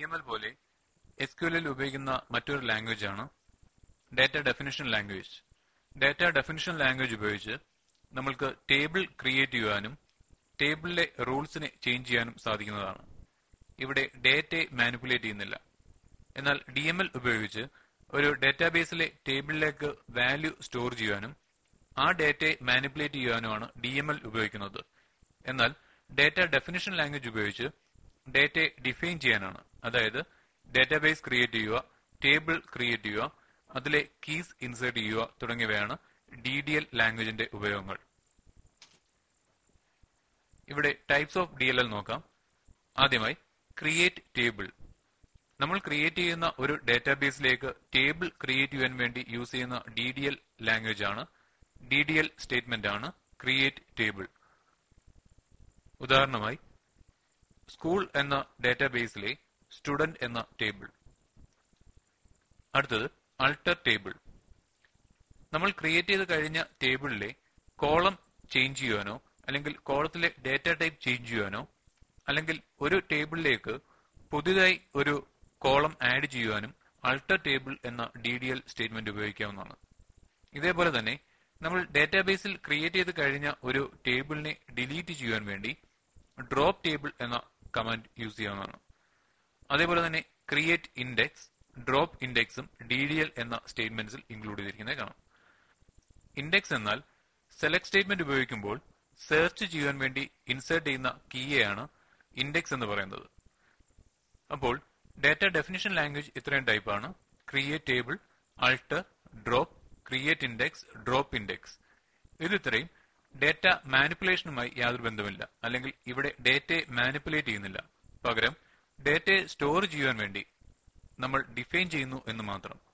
M L പോലെ S Q എല്ലിൽ ഉപയോഗിക്കുന്ന മറ്റൊരു ലാംഗ്വേജ് ആണ് data definition language data definition language ഉപയോഗിച്ച് നമ്മൾക്ക് ടേബിൾ ക്രിയേറ്റ് ചെയ്യുവാനും ടേബിളിലെ റൂൾസിനെ ചേഞ്ച് ചെയ്യാനും സാധിക്കുന്നതാണ് ഇവിടെ ഡേറ്റയെ മാനിപ്പുലേറ്റ് ചെയ്യുന്നില്ല എന്നാൽ ഡി എം എൽ ഉപയോഗിച്ച് ഒരു ഡാറ്റാബേസിലെ ടേബിളിലേക്ക് വാല്യൂ സ്റ്റോർ ചെയ്യാനും ആ ഡേറ്റയെ മാനിപ്പുലേറ്റ് ചെയ്യാനുമാണ് ഡി എം എൽ ഉപയോഗിക്കുന്നത് എന്നാൽ ഡാറ്റ ഡെഫിനിഷൻ ലാംഗ്വേജ് ഉപയോഗിച്ച് ഡേറ്റയെ ഡിഫൈൻ ചെയ്യാനാണ് അതായത് ഡാറ്റാബേസ് ക്രിയേറ്റ് ചെയ്യുക ടേബിൾ ക്രിയേറ്റ് ചെയ്യുക അതിലെ കീസ് ഇൻസേർട്ട് ചെയ്യുക തുടങ്ങിയവയാണ് ഡി ഡി എൽ ലാംഗ്വേജിന്റെ ഉപയോഗങ്ങൾ ഇവിടെ types of D L L നോക്കാം ആദ്യമായി ക്രിയേറ്റ് ടേബിൾ നമ്മൾ ക്രിയേറ്റ് ചെയ്യുന്ന ഒരു ഡാറ്റാബേസിലേക്ക് ടേബിൾ ക്രിയേറ്റ് ചെയ്യാൻ വേണ്ടി യൂസ് ചെയ്യുന്ന ഡി ഡി എൽ ലാംഗ്വേജ് ആണ് ഡി ഡി എൽ സ്റ്റേറ്റ്മെന്റ് ആണ് ക്രിയേറ്റ് ടേബിൾ ഉദാഹരണമായി സ്കൂൾ എന്ന ഡാറ്റാബേസിലെ സ്റ്റുഡന്റ് എന്ന ടേബിൾ അടുത്തത് അൾട്ടർ ടേബിൾ നമ്മൾ ക്രിയേറ്റ് ചെയ്ത് കഴിഞ്ഞ ടേബിളിലെ കോളം ചേഞ്ച് ചെയ്യാനോ അല്ലെങ്കിൽ കോളത്തിലെ ഡാറ്റ ടൈപ്പ് ചേഞ്ച് ചെയ്യാനോ അല്ലെങ്കിൽ ഒരു ടേബിളിലേക്ക് പുതിയതായി ഒരു കോളം ആഡ് ചെയ്യുവാനും അൾട്ടർ ടേബിൾ എന്ന ഡി ഡി എൽ സ്റ്റേറ്റ്മെന്റ് ഉപയോഗിക്കാവുന്നതാണ് ഇതേപോലെ തന്നെ നമ്മൾ ഡാറ്റാബേസിൽ ക്രിയേറ്റ് ചെയ്ത് കഴിഞ്ഞ ഒരു ടേബിളിനെ ഡിലീറ്റ് ചെയ്യുവാൻ വേണ്ടി ഡ്രോപ്പ് ടേബിൾ എന്ന കമാൻഡ് യൂസ് ചെയ്യാവുന്നതാണ് അതേപോലെ തന്നെ ക്രിയേറ്റ് ഇൻഡെക്സ് ഡ്രോപ്പ് ഇൻഡെക്സും ഡി ഡി എൽ എന്ന സ്റ്റേറ്റ്മെന്റ്സിൽ ഇൻക്ലൂഡ് ചെയ്തിരിക്കുന്നത് കാണാം ഇൻഡെക്സ് എന്നാൽ സെലക്ട് സ്റ്റേറ്റ്മെന്റ് ഉപയോഗിക്കുമ്പോൾ സെർച്ച് ചെയ്യാൻ വേണ്ടി ഇൻസേർട്ട് ചെയ്യുന്ന കീയെയാണ് ഇൻഡെക്സ് എന്ന് പറയുന്നത് അപ്പോൾ ഡാറ്റ ഡെഫിനിഷൻ ലാംഗ്വേജ് ഇത്രയും ടൈപ്പാണ് create table alter drop create index drop index ഇത് ഇത്രയും ഡാറ്റ മാനിപ്പുലേഷനുമായി യാതൊരു ബന്ധമില്ല അല്ലെങ്കിൽ ഇവിടെ ഡാറ്റയെ മാനിപ്പുലേറ്റ് ചെയ്യുന്നില്ല പകരം ഡാറ്റയെ സ്റ്റോർ ചെയ്യാൻ വേണ്ടി നമ്മൾ ഡിഫൈൻ ചെയ്യുന്നു എന്ന് മാത്രം